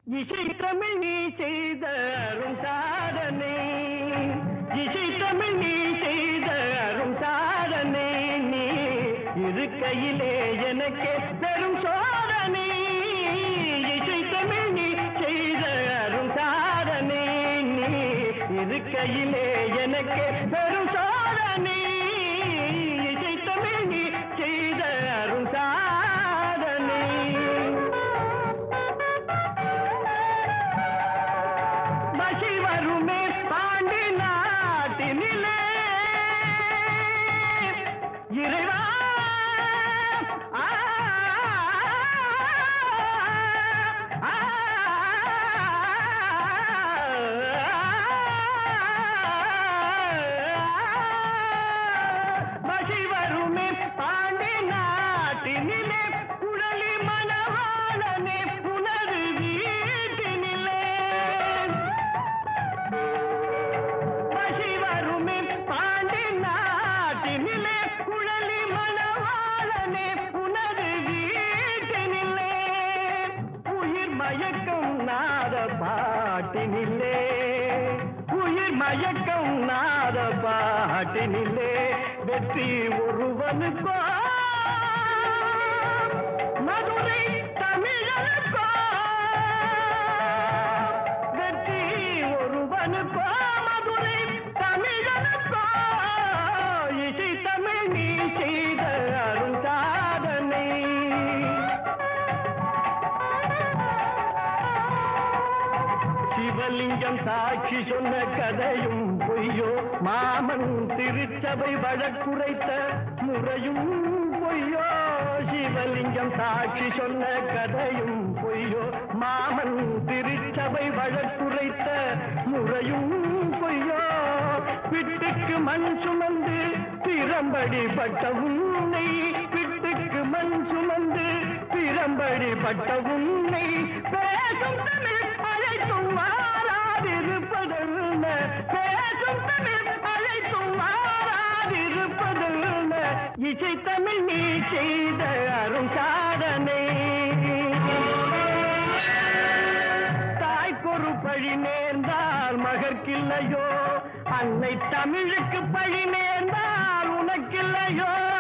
இசை தமிழ் நீ செய்த அரும் சாதனை இசை தமிழ் நீ செய்த அரும் சாதனை நீ இருக்கையிலே எனக்கு பெரும் சோதனை இசை தமிழ் நீ செய்த அரும் சாதனை நீ இருக்கையிலே எனக்கு பெரும் சோதனை இசை தமிழ் நீ செய்த அரும் சாதனை பசி வருமே பாண்டி நாட்டினிலே இறைவா ஆ, ஆ, பசி வருமே பாண்டி நாட்டினிலே குழலி மணவாளனே புனரு வீட்டினிலே பசி வருமே பாண்டி நாட்டினிலே குழலி மணவாளனே புனது வீட்டினிலே உயிர் மயக்கம் நாத பாட்டினிலே உயிர் மயக்கம் நாத பாட்டினிலே வெற்றி ஒருவனுக்கோ மதுரை தமிழனுக்கோ வெற்றி ஒருவனுக்கோ மதுரை தமிழனுக்கோ இசை தமிழ் நீ செய்த அரும் சாதனை சிவலிங்கம் சாட்சி சொன்ன கதையும் பொய்யோ மாமன் திருச்சபை வழக்குரைத்த முறையும் பொய்யோ சிவலிங்கம் சாட்சி சொன்ன கதையும் பொய்யோ மாமன் திருச்சபை வழக்குரைத்த முறையும் பொய்யோ பிட்டுக்கு மண் சுமந்து திறம்படி பட்ட உன்னை பிட்டுக்கு மண் சுமந்து திறம்படி பட்ட உன்னை பேசும் தமிழ் அழைத்தும் மாறாதிருப்பதென்ன பேசும் தமிழ் அழைத்தும் மாறாதிருப்பதென்ன இசை தமிழ் நீ செய்த அரும் சாதனை தாய்க்கொரு பழி நேர்ந்தால் மகற்கில்லையோ அன்னை தமிழுக்கு பழி நேர்ந்தால் உனக்கில்லையோ